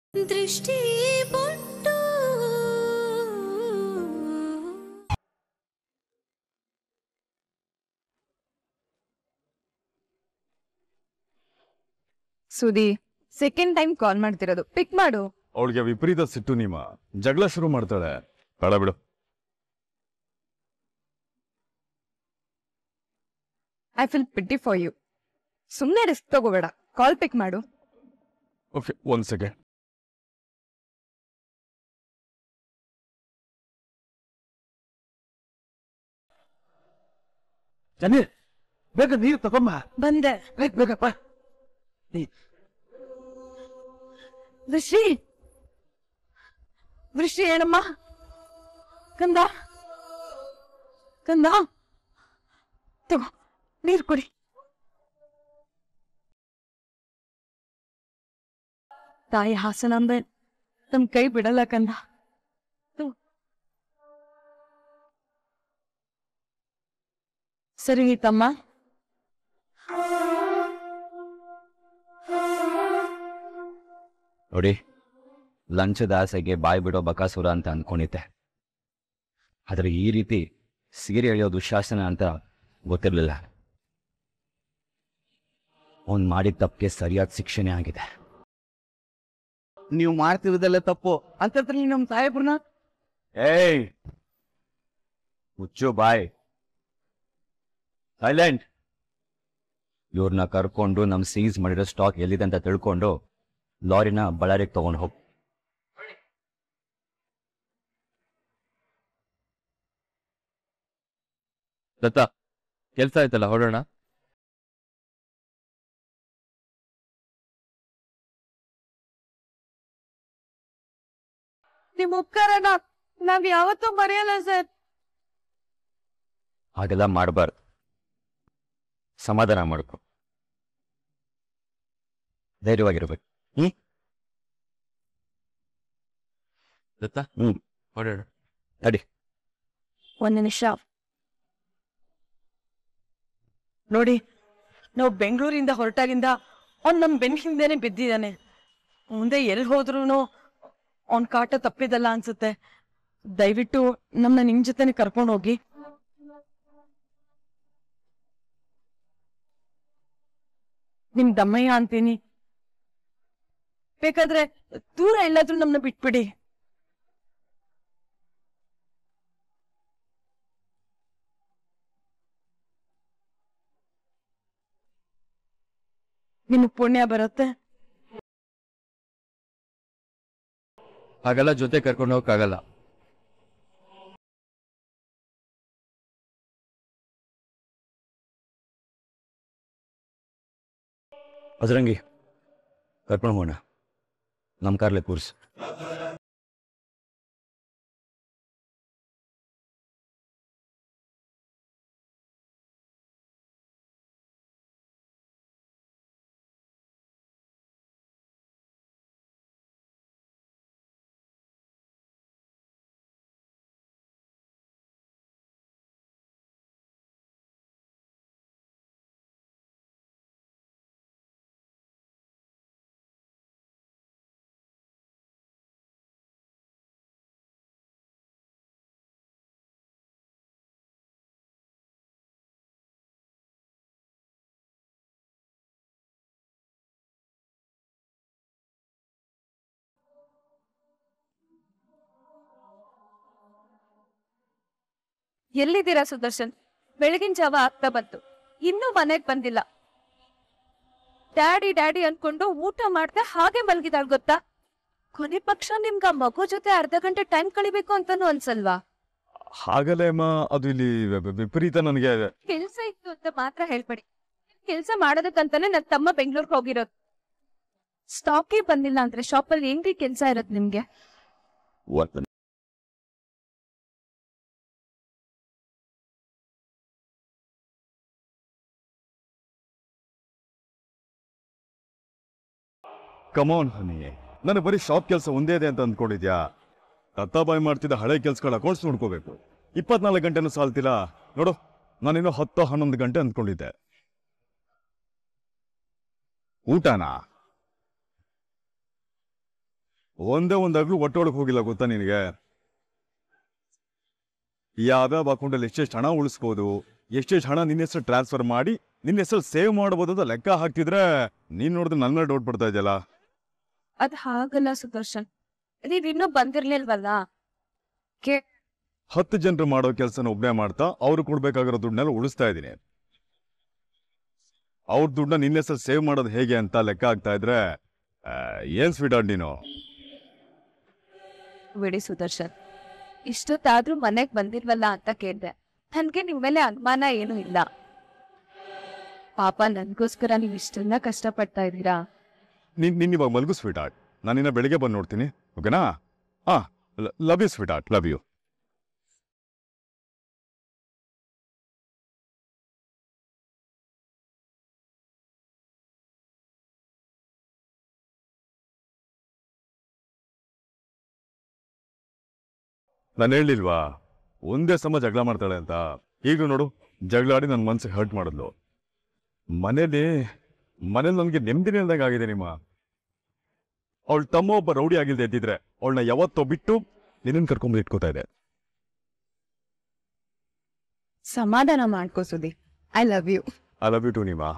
ದೃಷ್ಟಿ ಬೊಟ್ಟು ಸುದಿ second time call ಮಾಡ್ತಿರೋದು ಪಿಕ್ ಮಾಡು ಅವಳಿಗೆ ವಿಪರೀತ ಸಿಟ್ಟು ನೀಮ ಜಗಳ ಶುರು ಮಾಡ್ತಾಳೆ ಬೇಡ ಬಿಡು I feel pity for you ಸುಮ್ಮನೆ ರಿಸ್ಕ್ ತಗೋಬೇಡ ಕಾಲ್ ಪಿಕ್ ಮಾಡು ಓಕೆ ಒಂದ್ ಸೆಕೆಂಡ್ ಜಮೀರ್ ಬೇಗ ನೀರು ತಗೊಂಬ ಬಂದೆ ಬೇಗ ಬೇಗ ಬಾ ದೃಷ್ಟಿ ದೃಷ್ಟಿ ಏನಮ್ಮ ಕಂದ ಕಂದ ತಗೋ ನೀರು ಕುಡಿ ತಾಯಿ ಹಾಸನಾಂಬೆ ನಮ್ ಕೈ ಬಿಡಲ್ಲ ಕಂದ ತಗೋ. ಸರಿ ತಮ್ಮ ನೋಡಿ ಲಂಚದ ಆಸೆಗೆ ಬಾಯಿ ಬಿಡೋ ಬಕಾಸುರ ಅಂತ ಅನ್ಕೊಂಡಿದ್ದೆ ಆದರೆ ಈ ರೀತಿ ಸೀರೆ ಎಳೆಯೋ ದುಶಾಸನ ಅಂತ ಗೊತ್ತಿರಲಿಲ್ಲ ಅವ್ನು ಮಾಡಿದ ತಪ್ಪಿಗೆ ಸರಿಯಾದ ಶಿಕ್ಷೆನೇ ಆಗಿದೆ ನೀವು ಮಾಡ್ತಿರೋದೆಲ್ಲ ತಪ್ಪು ಅಂತ ನಮ್ಮ ಸಾಹೇಬ್ರನ್ನ ಏಯ್ ಮುಚ್ಚು ಬಾಯ್ ಸೈಲೆಂಟ್ ಇವ್ರನ್ನ ಕರ್ಕೊಂಡು ನಮ್ ಸೀಸ್ ಮಾಡಿರೋ ಸ್ಟಾಕ್ ಎಲ್ಲಿದೆ ಅಂತ ತಿಳ್ಕೊಂಡು ಲಾರಿನ ಬಳ್ಳಾರಿಗೆ ತಗೊಂಡು ಹೋಗ್ ದತ್ತ ಕೆಲ್ಸ ಆಯ್ತಲ್ಲ ಹೊರಡೋಣ ನಿಮ್ ಉಪಕಾರನ ನಾವ್ ಯಾವತ್ತೂ ಮರೆಯಲ್ಲ ಸರ್ ಹಾಗೆಲ್ಲ ಮಾಡಬಾರ್ದು ಸಮಾಧಾನ ಮಾಡ್ಕೊ ಧೈರ್ಯವಾಗಿರ್ಬೇಕು ದತ್ತ ಹ್ಮ್. ಹೊರಡೋಣ ನಡಿ ಒಂದ್ ನಿಮಿಷ ನೋಡಿ ನಾವು ಬೆಂಗಳೂರಿಂದ ಹೊರಟಾಗಿಂದ ಅವ್ನ್ ನಮ್ ಬೆನ್ ಹಿಂದೆನೆ ಬಿದ್ದಿದ್ದಾನೆ ಮುಂದೆ ಎಲ್ಲಿ ಹೋದ್ರು ಅವ್ನ್ ಕಾಟ ತಪ್ಪಿದಲ್ಲ ಅನ್ಸುತ್ತೆ ದಯವಿಟ್ಟು ನಮ್ನ ನಿಮ್ ಜೊತೆನೆ ಕರ್ಕೊಂಡು ಹೋಗಿ ನಿಮ್ ದಮ್ಮಯ್ಯ ಅಂತೀನಿ ಬೇಕಾದ್ರೆ ದೂರ ಎಲ್ಲಾದ್ರೂ ನಮ್ನ ಬಿಟ್ಬಿಡಿ ನಿಮಗ್ ಪುಣ್ಯ ಬರುತ್ತೆ ಹಾಗೆಲ್ಲ ಜೊತೆ ಕರ್ಕೊಂಡು ಹೋಗಕ್ಕಾಗಲ್ಲ ಅದ್ರಂಗಿ ಕರ್ಕೊಂಡು ಹೋಗೋಣ ನಮ್ಮ ಕಾರ್ಲೆ ಕೂರ್ಸು ಎಲ್ಲಿದ್ದೀರಾ ಸುದರ್ಶನ್ ಬೆಳಗಿನ ಜಾವ ಆಗ್ತಾ ಬಂತು ಇನ್ನೂ ಮನೆಗ್ ಬಂದಿಲ್ಲ ಡ್ಯಾಡಿ ಡ್ಯಾಡಿ ಅನ್ಕೊಂಡು ಊಟ ಮಾಡ್ದೆ ಹಾಗೆ ಮಲ್ಗಿದಾಳ್ ಗೊತ್ತಾ ಕೊನೆ ಪಕ್ಷ ನಿಮ್ಗ ಆ ಮಗು ಜೊತೆ ಅರ್ಧ ಗಂಟೆ ಟೈಮ್ ಕಳಿಬೇಕು ಅಂತಾನು ಅನ್ಸಲ್ವಾ ಹಾಗಲೇ ಅಮ್ಮ ಅದು ಇಲ್ಲಿ ವಿ- ವಿ- ವಿಪರೀತ ನನಗೆ ಕೆಲ್ಸ ಇತ್ತು ಅಂತ ಮಾತ್ರ ಹೇಳ್ಬೇಡಿ ಕೆಲ್ಸ ಮಾಡೋದಕ್ಕಂತಾನೆ ನನ್ ತಮ್ಮ ಬೆಂಗಳೂರಿಗೆ ಹೋಗಿರೋದು ಸ್ಟಾಕೇ ಬಂದಿಲ್ಲ ಅಂದ್ರೆ ಶಾಪಲ್ಲಿ ಏನ್ರಿ ಕೆಲ್ಸ ಇರತ್ ನಿಮ್ಗೆ ಒಂದು ಕಮೌನ್ ಹನಿ ನನಗೆ ಬರೀ ಶಾಪ್ ಕೆಲಸ ಒಂದೇ ಇದೆ ಅಂತ ಅಂದ್ಕೊಂಡಿದ್ಯಾ ತತ್ತಾಬಾಯಿ ಮಾಡ್ತಿದ್ದ ಹಳೆ ಕೆಲ್ಸಗಳ ಅಕೌಂಟ್ಸ್ ನೋಡ್ಕೋಬೇಕು ಇಪ್ಪತ್ನಾಲ್ಕು ಗಂಟೆನೂ ಸಾಲ್ತಿಲ್ಲ ನೋಡು ನಾನಿನ್ನೂ ಹತ್ತು ಹನ್ನೊಂದು ಗಂಟೆ ಅಂದ್ಕೊಂಡಿದ್ದೆ ಊಟನಾ ಒಂದೇ ಒಂದಾಗ್ಲೂ ಒಟ್ಟೊಳಗೆ ಹೋಗಿಲ್ಲ ಗೊತ್ತಾ ನಿನಗೆ ಯಾವ್ಯಾವ ಅಕೌಂಟಲ್ಲಿ ಎಷ್ಟೆಷ್ಟು ಹಣ ಉಳಿಸ್ಬೋದು ಎಷ್ಟೆಷ್ಟು ಹಣ ನಿನ್ನ ಹೆಸರು ಟ್ರಾನ್ಸ್ಫರ್ ಮಾಡಿ ನಿನ್ನ ಹೆಸರು ಸೇವ್ ಮಾಡ್ಬೋದು ಅಂತ ಲೆಕ್ಕ ಹಾಕ್ತಿದ್ರೆ ನೀನ್ ನೋಡಿದ್ರೆ ನನ್ನ ಮೇಲೆ ಡೌಟ್ ಪಡ್ತಾ ಇದೆಯಲ್ಲ ಅದ್ ಹಾಗಲ್ಲ ಸುದರ್ಶನ್ ನೀವ್ ಇನ್ನೂ ಬಂದಿರ್ಲಿಲ್ವಲ್ಲ ಕೇ ಹತ್ತು ಜನರು ಮಾಡೋ ಕೆಲಸನ ಒಬ್ಬನೇ ಮಾಡ್ತಾ ಅವ್ರು ಕೊಡ್ಬೇಕಾಗಿರೋ ದುಡ್ಡನ್ನೆಲ್ಲ ಉಳಿಸ್ತಾ ಇದ್ದೀನಿ ಅವ್ರ ದುಡ್ಡನ್ನ ನಿನ್ನ ಹೆಸರು ಸೇವ್ ಮಾಡೋದು ಹೇಗೆ ಅಂತ ಲೆಕ್ಕ ಆಗ್ತಾ ಇದ್ರೆ ಆ, ಏನ್ ಸ್ವೀಟ್ ಆಡ್ ನೀನು ಬಿಡಿ ಸುದರ್ಶನ್ ಇಷ್ಟೊತ್ತಾದ್ರೂ ಮನೆಗ್ ಬಂದಿಲ್ವಲ್ಲ ಅಂತ ಕೇಳ್ದೆ ನನ್ಗೆ ನಿಮ್ ಮೇಲೆ ಅನುಮಾನ ಏನೂ ಇಲ್ಲ ಪಾಪ ನನ್ಗೋಸ್ಕರ ನೀವ್ ಇಷ್ಟೆಲ್ಲ ಕಷ್ಟಪಡ್ತಾ ಇದ್ದೀರಾ ನಿನ್ ನಿನ್ನ ಇವಾಗ ಮಲ್ಗು ಸ್ವೀಟ್ ಆರ್ಟ್ ನಾನು ನಿನ್ನ ಬೆಳಿಗ್ಗೆ ಬಂದು ನೋಡ್ತೀನಿ ಓಕೆನಾ ಹಾ love you sweetheart love you ನಾನು ಹೇಳಿಲ್ವಾ ಒಂದೇ ಸಮ ಜಗಳ ಮಾಡ್ತಾಳೆ ಅಂತ ಈಗ ನೋಡು ಜಗಳ ಆಡಿ ನನ್ನ ಮನ್ಸಿಗೆ ಹರ್ಟ್ ಮಾಡಿದ್ಲು ಮನೇಲಿ ಮನೇಲಿ ನನಗೆ ನೆಮ್ಮದಿನೇ ಇಲ್ದಂಗೆ ಆಗಿದೆ ನಿಮ್ಮ ಅವಳ ತಮ್ಮ ಒಬ್ಬ ರೌಡಿ ಆಗಿಲ್ದೆ ಎದ್ದಿದ್ರೆ ಅವಳನ್ನ ಯಾವತ್ತೋ ಬಿಟ್ಟು ನಿನ್ನನ್ನು ಕರ್ಕೊಂಬಂದು ಇಟ್ಕೋತಾ ಇದೆ ಸಮಾಧಾನ ಮಾಡ್ಕೋ Sudhi I love you I love you too ನೀಮಾ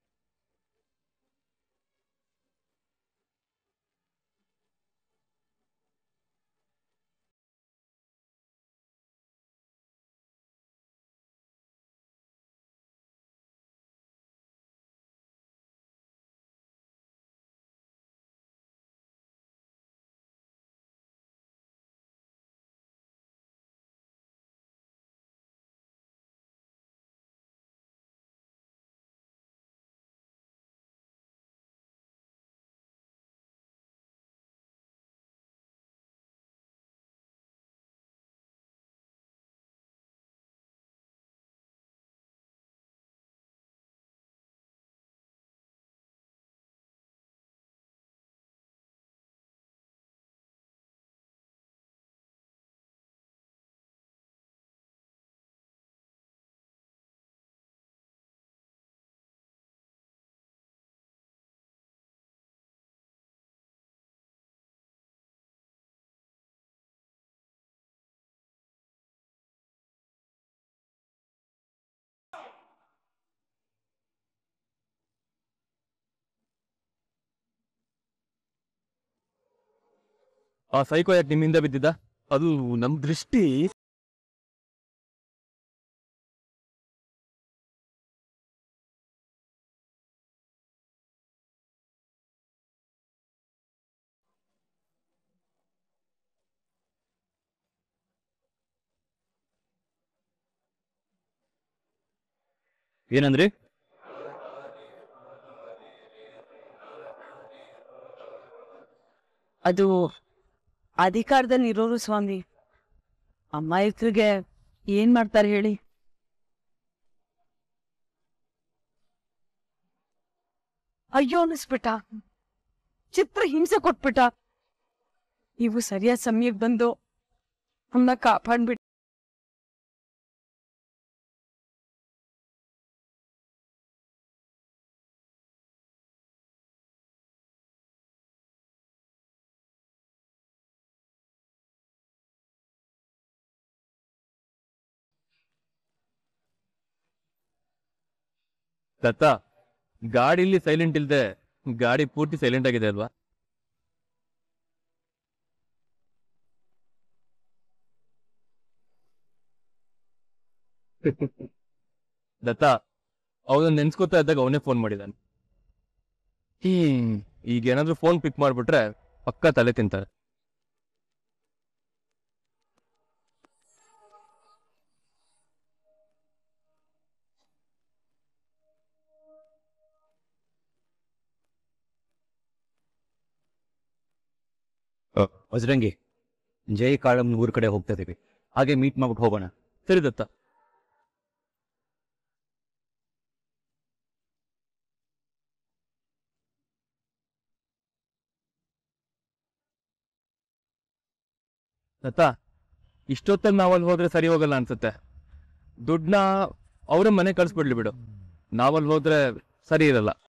ಆ ಸೈಕೋ ಯಾಕೆ ನಿಮ್ಮಿಂದ ಬಿದ್ದಿದ್ದ ಅದು ನಮ್ ದೃಷ್ಟಿ ಏನಂದ್ರಿ ಅದು ಅಧಿಕಾರದಲ್ಲಿ ಇರೋರು ಸ್ವಾಮಿ ಅಮಾಯಕರಿಗೆ ಏನ್ ಮಾಡ್ತಾರೆ ಹೇಳಿ ಅಯ್ಯೋ ಅನಿಸ್ಬಿಟ್ಟ ಚಿತ್ರ ಹಿಂಸೆ ಕೊಟ್ಬಿಟ್ಟ ನೀವು ಸರಿಯಾದ ಸಮಯಕ್ಕೆ ಬಂದು ನಮ್ಮನ್ನ ಕಾಪಾಡ್ಬಿಟ್ಟು ದತ್ತ ಗಾಡಿಲಿ ಸೈಲೆಂಟ್ ಇಲ್ದೆ ಗಾಡಿ ಪೂರ್ತಿ ಸೈಲೆಂಟ್ ಆಗಿದೆ ಅಲ್ವಾ ದತ್ತ ಅವನ ನೆನ್ಸ್ಕೊತಾ ಇದ್ದಾಗ ಅವನೇ ಫೋನ್ ಮಾಡಿದಾನೆ ಹ್ಮ್ ಈಗ ಏನಾದ್ರೂ ಫೋನ್ ಪಿಕ್ ಮಾಡ್ಬಿಟ್ರೆ ಪಕ್ಕ ತಲೆ ತಿಂತಾರೆ ಬಜರಂಗಿ ಜೈ ಕಾಳಮ್ ಊರ್ ಕಡೆ ಹೋಗ್ತಾ ಇದೀವಿ ಹಾಗೆ ಮೀಟ್ ಮಾಡ್ಬಿಟ್ಟು ಹೋಗೋಣ ಸರಿ ದತ್ತ ದತ್ತ ಇಷ್ಟೊತ್ತಲ್ಲಿ ನಾವಲ್ಲಿ ಹೋದ್ರೆ ಸರಿ ಹೋಗಲ್ಲ ಅನ್ಸುತ್ತೆ ದುಡ್ಡನ್ನ ಅವ್ರ ಮನೆ ಕಳ್ಸ್ಬಿಡ್ಲಿ ಬಿಡು ನಾವಲ್ಲಿ ಹೋದ್ರೆ ಸರಿ ಇರಲ್ಲ